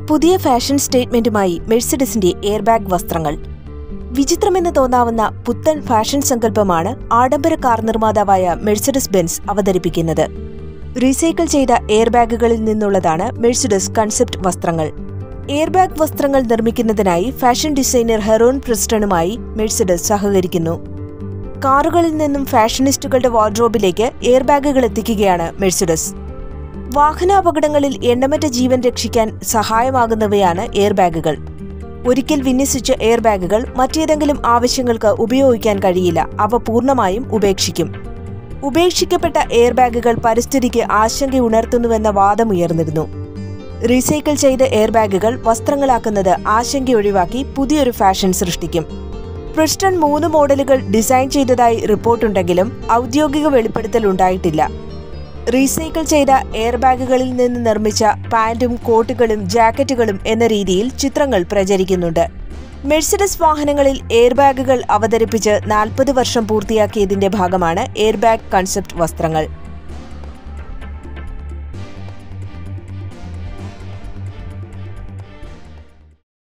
പുതിയ fashion സ്റ്റേറ്റ്മെന്റുമായി മെഴ്സിഡസിന്റെ airbag വസ്ത്രങ്ങൾ വിചിത്രമെന്ന് തോന്നാവുന്ന പുത്തൻ ഫാഷൻ സങ്കല്പമാണ് ആഡംബര കാർ നിർമ്മാതാവായ മെഴ്സിഡസ് ബെൻസ് അവതരിപ്പിക്കുന്നത് റീസൈക്കിൾ ചെയ്ത എയർബാഗുകളിൽ നിന്നുള്ളതാണ് മെഴ്സിഡസ് കൺസെപ്റ്റ് വസ്ത്രങ്ങൾ എയർബാഗ് വസ്ത്രങ്ങൾ നിർമ്മിക്കുന്നതിനായി ഫാഷൻ ഡിസൈനർ ഹെറോൺ പ്രിസ്റ്റണുമായി മെഴ്സിഡസ് സഹകരിക്കുന്നു കാറുകളിൽ നിന്നും ഫാഷനിസ്റ്റുകളുടെ വാർഡ്രോബിലേക്ക് എയർബാഗുകൾ എത്തിക്കുകയാണ് മെഴ്സിഡസ് വാഹനാപകടങ്ങളിൽ എണ്ണമറ്റ ജീവൻ രക്ഷിക്കാൻ സഹായമാകുന്നവയാണ് എയർബാഗുകൾ ഒരിക്കൽ വിന്യസിച്ച എയർബാഗുകൾ മറ്റേതെങ്കിലും ആവശ്യങ്ങൾക്ക് ഉപയോഗിക്കാൻ കഴിയില്ല അവ പൂർണ്ണമായും ഉപേക്ഷിക്കും ഉപേക്ഷിക്കപ്പെട്ട എയർബാഗുകൾ പരിസ്ഥിതിക്ക് ആശങ്കയുണർത്തുന്നുവെന്ന വാദമുയർന്നിരുന്നു റീസൈക്കിൾ ചെയ്ത എയർബാഗുകൾ വസ്ത്രങ്ങളാക്കുന്നത് ആശങ്ക ഒഴിവാക്കി പുതിയൊരു ഫാഷൻ സൃഷ്ടിക്കും പ്രിസ്റ്റൺ മൂന്ന് മോഡലുകൾ ഡിസൈൻ ചെയ്തതായി റിപ്പോർട്ടുണ്ടെങ്കിലും ഔദ്യോഗിക വെളിപ്പെടുത്തൽ ഉണ്ടായിട്ടില്ല റീസൈക്കിൾ ചെയ്ത എയർബാഗുകളിൽ നിന്ന് നിർമ്മിച്ച പാന്റും കോട്ടുകളും ജാക്കറ്റുകളും എന്ന രീതിയിൽ ചിത്രങ്ങൾ പ്രചരിക്കുന്നുണ്ട് മെഴ്സിഡസ് വാഹനങ്ങളിൽ എയർബാഗുകൾ അവതരിപ്പിച്ച് നാൽപ്പത് വർഷം പൂർത്തിയാക്കിയതിന്റെ ഭാഗമാണ് എയർബാഗ് കൺസെപ്റ്റ് വസ്ത്രങ്ങൾ